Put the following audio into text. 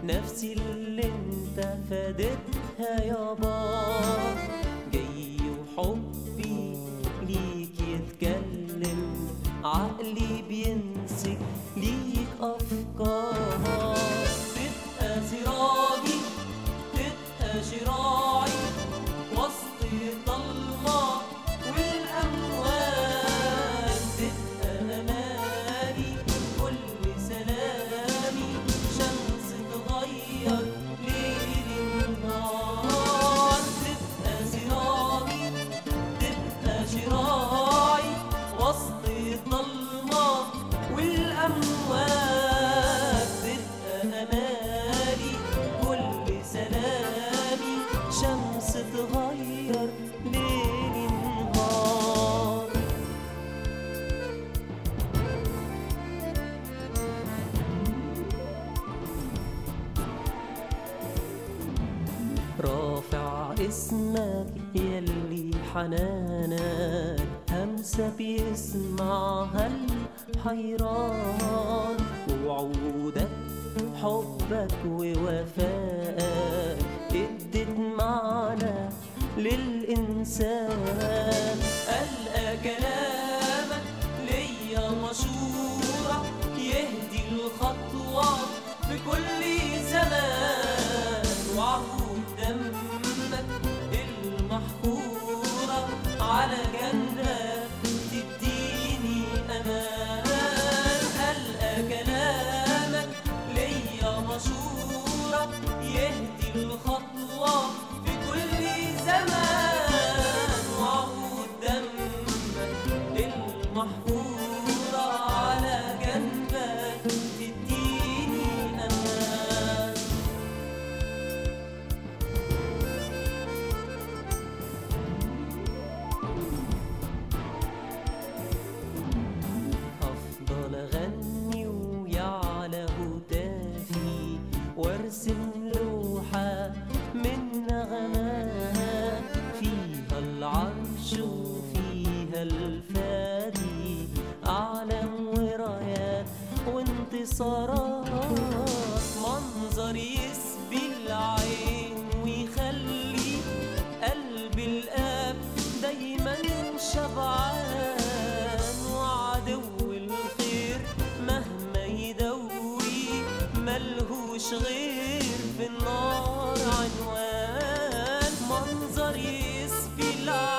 نفسي اللي انت فادتها يابا جاي وحبي ليك يتكلم عقلي بينسك ليك افكار تبقى سراجي تبقى شراعي وسط الضلمة والأموال تبقى أمالي كل سلامي شمس تغير ليل نهار تبقى سراجي تبقى شراعي وسط الضلمة والأموال تبقى أمالي كل سلامي شمس تغير ليل نهار رافع اسمك يلي حنانك همسة بيسمعها الحيران وعودك حبك ووفائك ادت معنى للإنسان ألقى كلامك ليا مشورة يهدي الخطوة في كل زمان وعهود دمك المحفورة على جنبك تديني أمان ألقى كلامك ليا مشورة يهدي الخطوة في كل زمان وعهود دمك المحفورة على جنبك تديني أمان أفضل أغني ويعلى هتافي وارسم لوحة من نغمات فيها العرش وفيها الفادي أعلام ورايات وانتصارات منظر يسبي العين ويخلي قلب الآب دايما شبعان وعدو الخير مهما يدوي ملهوش غير في النار عنوان منظر يسبي العين